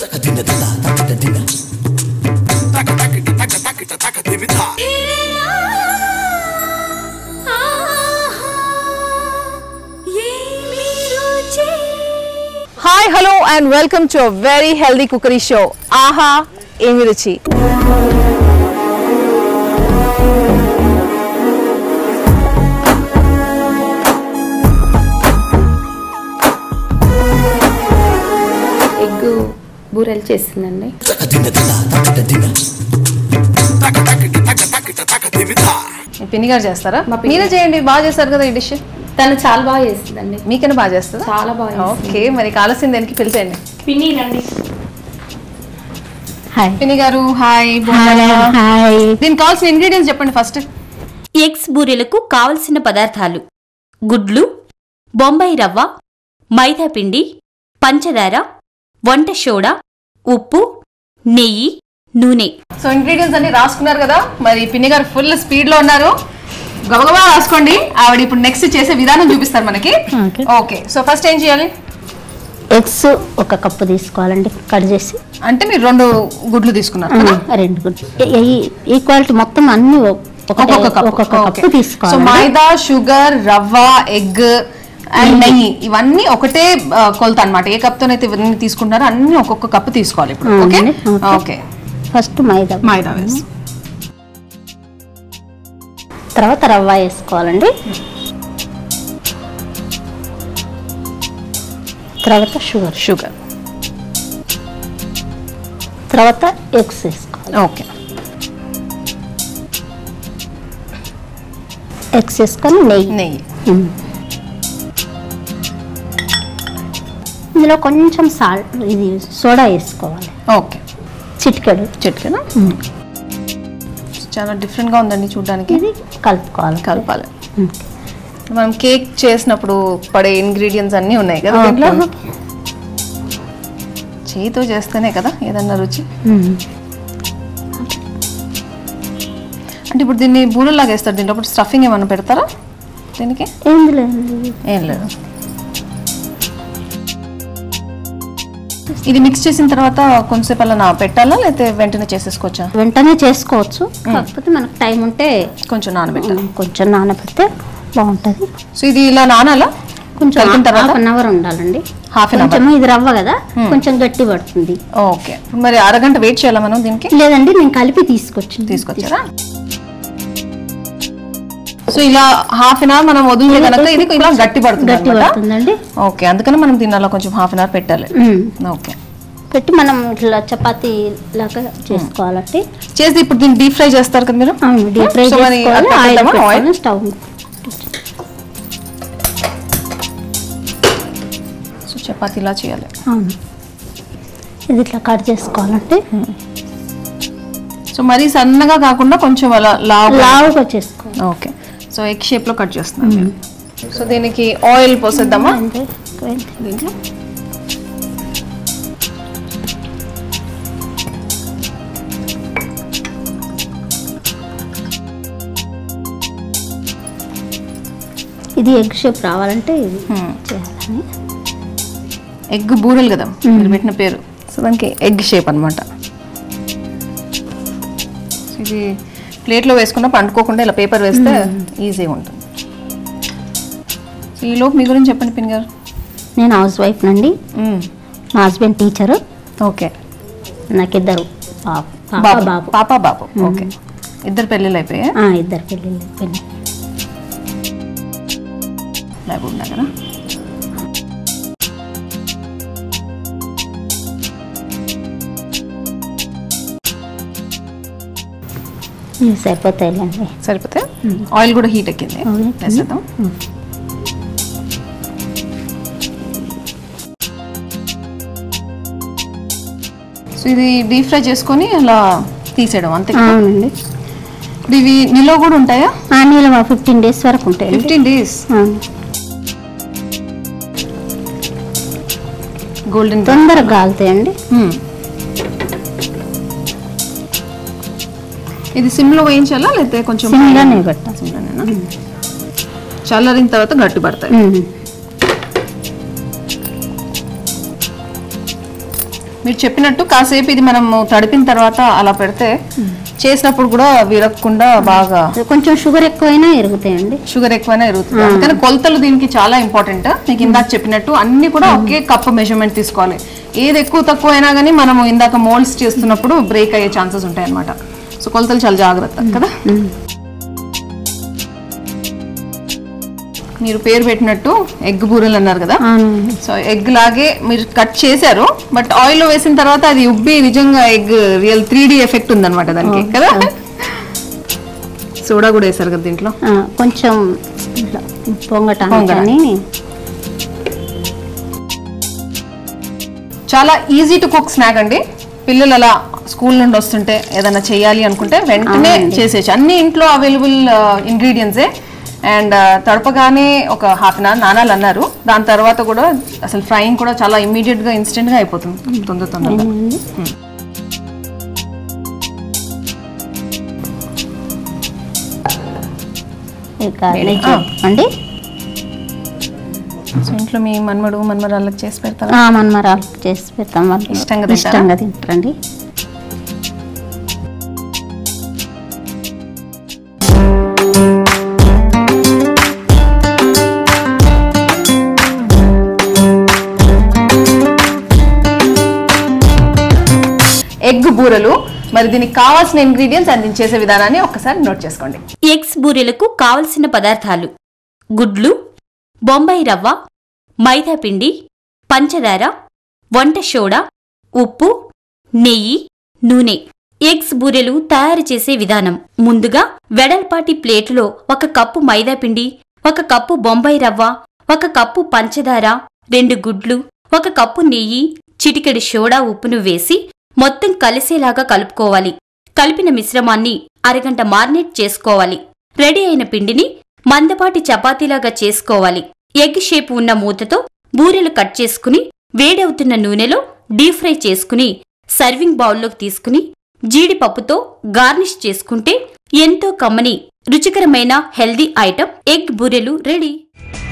Hi hello and welcome to very healthy cookery show ఆహా ఏమి రుచి ఎగ్ బూరెలు చేస్తుందండి మీ పిన్ని గారు చేస్తారా మీరే చేయండి బాగా చేస్తారు కదా ఈ డిష్ తను చాలా బాగా చేస్తుందండి మీకైనా బాగా చేస్తుందా చాలా బాగా చేస్తుంది. ఓకే మరి కావాల్సింది దానికి పిలిచేయండి పిన్ని రండి హాయ్ పిన్ని గారు హాయ్ బాగున్నారా? హాయ్ దీనికి కావాల్సిన ఇంగ్రీడియంట్స్ చెప్పండి ఫస్ట్ ఎగ్స్ బూరెలకు కావలసిన పదార్థాలు గుడ్లు బొంబాయి రవ్వ మైదా పిండి పంచదార వంట సోడా ఉప్పు నెయ్యి నూనె సో ఇంగ్రీడియంట్స్ అన్ని రాసుకున్నారు కదా మరి పిన్ని గారు ఫుల్ స్పీడ్ లో ఉన్నారు గబగబా రాసుకోండి ఆవిడ ఇప్పుడు నెక్స్ట్ చేసే విధానం చూపిస్తారు మనకి Okay. ఓకే సో ఫస్ట్ ఏం చేయాలి ఎగ్స్ ఒక కప్పు తీసుకోవాలండి కట్ చేసి అంటే మీరు రెండు గుడ్లు తీసుకున్నారు కదా? రెండు గుడ్లు ఈక్వాలిటీ మొత్తం అన్ని ఒకటే ఒక్కొక్క కప్పు ఒక్కొక్క ఓకే. కప్పు సో తీసుకోవాలి maida sugar rava egg and నెయ్యి ఇవన్నీ ఒకటే ఆ, కొలత అన్నమాట ఏ కప్ తోనైతే ఇవన్నీ తీసుకుంటున్నారో అన్ని ఒక్కొక్క కప్పు తీసుకోవాలి ఇప్పుడు ఓకే అవునండి, okay. Okay first maida maida వేసి తర్వాత రవ్వ వేసుకోవాలండి తర్వాత షుగర్ షుగర్ తర్వాత ఎగ్స్ వేసుకోవాలి ఓకే ఎగ్స్ వేసుకొని నెయ్యి నెయ్యి ఉమ్. ఇందులో కొంచెం సాల్ట్ ఇది సోడా వేసుకోవాలి ఓకే చిటికెడు చిట్కేనా చాలా డిఫరెంట్ గా ఉందండి చూడడానికి ఇది కలుపుకోవాలి కలపాలి ఉమ్. మనం కేక్ చేసినప్పుడు పడే ఇంగ్రీడియంట్స్ అన్నీ ఉన్నాయి కదా ఓకే. దీంట్లో చేయితో చేస్తేనే కదా ఏదన్నా రుచి ఉమ్. అంటే ఇప్పుడు దీన్ని బూరెల్లాగా వేస్తారు దీంట్లో ఇప్పుడు స్టఫింగ్ ఏమైనా పెడతారా దీనికి ఏంది లేదు ఏం లేదు ఇది మిక్స్ చేసిన తర్వాత కొంతసేపు అలా నా పెట్టాలా లేకపోతే వెంటనే చేసేసుకోవచ్చా వెంటనే చేసుకోవచ్చు కాకపోతే మనకు టైం ఉంటే కొంచెం నానబెట్టాలి ఉమ్, కొంచెం నానబెడితే బాగుంటుంది సో ఇది ఇలా నానాలా కొంచెం కలిపిన తర్వాత హాఫ్ అన్ అవర్ ఉండాలండి హాఫ్ అన్ అవర్ కొంచెం ఇది రవ్వ కదా కొంచెం గట్టి పడుతుంది ఓకే మరి అరగంట వెయిట్ చేయాలా మనం దీనికి లేదండి నేను కలిపి తీసుకొచ్చింది తీసుకొచ్చారా సో ఇలా హాఫ్ అన్ అవర్ మనం వదిలితే కనుక ఇది ఇలా గట్టి పడుతుంది గట్టి అన్నమాట. పడుతుందండి ఓకే అందుకని మనం దీన్ని అలా కొంచెం హాఫ్ అన్ అవర్ పెట్టాలి ఉమ్. ఓకే పెట్టి మనం ఇట్లా చపాతీ లాగా చేసుకోవాలంటే చేసి ఇప్పుడు దీన్ని డీప్ ఫ్రై చేస్తారు కదా మీరు అవును డీప్ ఫ్రై సో మరి చేసుకోవాలి అక్కడ ఆయిల్ పెడదామా? ఆయిల్? పెట్టుకొని స్టవ్ సో చపాతీ ఇలా చేయాలి అవును ఇది ఇట్లా కట్ చేసుకోవాలంటే సో మరీ సన్నగా కాకుండా కొంచెం అలా లావు లావుగా చేసుకోవాలి ఓకే సో ఎగ్ షేప్ లో కట్ చేస్తున్నాను నేను. సో దీనికి ఆయిల్ పోసేద్దామా అంతే ఎక్కువైంది. దీంట్లో ఇది ఎగ్ షేప్ రావాలంటే ఇది Hmm. చేయాలని ఎగ్ బూరెలు కదా మీరు పెట్టిన పేరు సో దానికి ఎగ్ షేప్ అనమాట ఇది ప్లేట్లో వేసుకున్న పండుకోకుండా ఇలా పేపర్ వేస్తే ఈజీగా ఉంటుంది సో ఈలోపు మీ గురించి చెప్పండి పిన్ గారు నేను హౌస్ వైఫ్ నండి మా హస్బెండ్ టీచరు ఓకే నాకు ఇద్దరు పాప పాప బాబు బాబు పాప బాబు ఓకే ఇద్దరు పెళ్ళిళ్ళు అయిపోయాయి ఆ, ఇద్దరు పెళ్ళిళ్ళు అయిపోయినాయి బాబు ఉన్నారా ఇవి సరిపోతాయిలేండి సరిపోతే ఆయిల్ కూడా హీట్ ఎక్కింది Oil ఎక్కింది. వేసేద్దాం సో ఇది డీప్ ఫ్రై చేసుకొని అలా తీసేయడం అంతే కదా? అవునండి ఇప్పుడు ఇవి నిల్వ కూడా ఉంటాయా ఆ నీళ్ళు మా ఫిఫ్టీన్ డేస్ వరకు ఉంటాయండి ఫిఫ్టీన్ డేస్ అవును. గోల్డెన్ తొందరగా కాలుతాయండి ఇది సిమ్ లో వేయించాలా లేకపోతే కొంచెం సిమ్లోనే పెట్టాలి సిమ్లోనేనా చల్లారిన తర్వాత గట్టి పడతాయి ఉమ్. మీరు చెప్పినట్టు కాసేపు ఇది మనం తడిపిన తర్వాత అలా పెడితే చేసినప్పుడు కూడా విరగకుండా బాగా కొంచెం షుగర్ ఎక్కువైనా ఎరుగుతాయండి షుగర్ ఎక్కువైనా ఎరుగుతుంది అందుకని కొలతలు దీనికి చాలా ఇంపార్టెంట్ మీకు ఇందాక చెప్పినట్టు అన్ని కూడా ఒకే కప్ మెజర్మెంట్ తీసుకోవాలి ఏది ఎక్కువ తక్కువ అయినా కానీ మనము ఇందాక మోల్డ్స్ చేస్తున్నప్పుడు బ్రేక్ అయ్యే ఛాన్సెస్ ఉంటాయి అనమాట సో కొలతలు చాలా జాగ్రత్త కదా మీరు పేరు పెట్టినట్టు ఎగ్ బూరెలు అన్నారు కదా అవునండి సో ఎగ్ లాగే మీరు కట్ చేశారు బట్ ఆయిల్ లో వేసిన తర్వాత అది ఉబ్బి నిజంగా egg real three D effect ఉందన్నమాట దానికి కదా సోడా కూడా వేశారు కదా దీంట్లో ఆ, కొంచెం ఇట్లా పొంగటానికి పొంగడానికి. అని చాలా ఈజీ టు కుక్ స్నాక్ అండి పిల్లలు అలా స్కూల్ నుండి వస్తుంటే ఏదైనా చేయాలి అనుకుంటే వెంటనే చేసేయచ్చు అన్ని ఇంట్లో అవైలబుల్ ఇంగ్రీడియంట్సే అండ్ తడపగానే ఒక హాఫ్ అన్ అవర్ నానాలు అన్నారు దాని తర్వాత కూడా అసలు ఫ్రైయింగ్ కూడా చాలా ఇమ్మీడియట్ గా ఇన్స్టెంట్ గా అయిపోతుంది తొందర తొందరగా అవునండి. ఇక నెయ్యి అండి సో ఇంట్లో మీ మన్మడు మన్మరాళ్ళకి చేసి పెడతారా ఆ, మనమరాలు చేసి పెడతాం వాళ్ళు ఇష్టంగా తింటారా? ఇష్టంగా తింటారండి ఎగ్ బూరలు మరి దీనికి కావాల్సిన ఇంగ్రీడియంట్స్ అండ్ దీన్ని చేసే విధానాన్ని ఒక్కసారి నోట్ చేసుకోండి ఎగ్స్ బూరెలకు కావలసిన పదార్థాలు గుడ్లు బొంబాయి రవ్వ మైదా పిండి పంచదార వంట సోడా ఉప్పు నెయ్యి నూనె ఎగ్స్ బూరెలు తయారు చేసే విధానం ముందుగా వెడల్పాటి ప్లేటులో ఒక కప్పు మైదా పిండి ఒక కప్పు బొంబాయి రవ్వ ఒక కప్పు పంచదార రెండు గుడ్లు ఒక కప్పు నెయ్యి చిటికెడు సోడా ఉప్పును వేసి మొత్తం కలిసేలాగా కలుపుకోవాలి కలిపిన మిశ్రమాన్ని అరగంట మారినేట్ చేసుకోవాలి రెడీ అయిన పిండిని మందపాటి చపాతీలాగా చేసుకోవాలి ఎగ్ షేప్ ఉన్న మూతతో బూరెలు కట్ చేసుకుని వేడవుతున్న నూనెలో డీప్ ఫ్రై చేసుకుని సర్వింగ్ బౌల్లోకి తీసుకుని జీడిపప్పుతో గార్నిష్ చేసుకుంటే ఎంతో కమ్మని రుచికరమైన హెల్దీ ఐటమ్ ఎగ్ బూరెలు రెడీ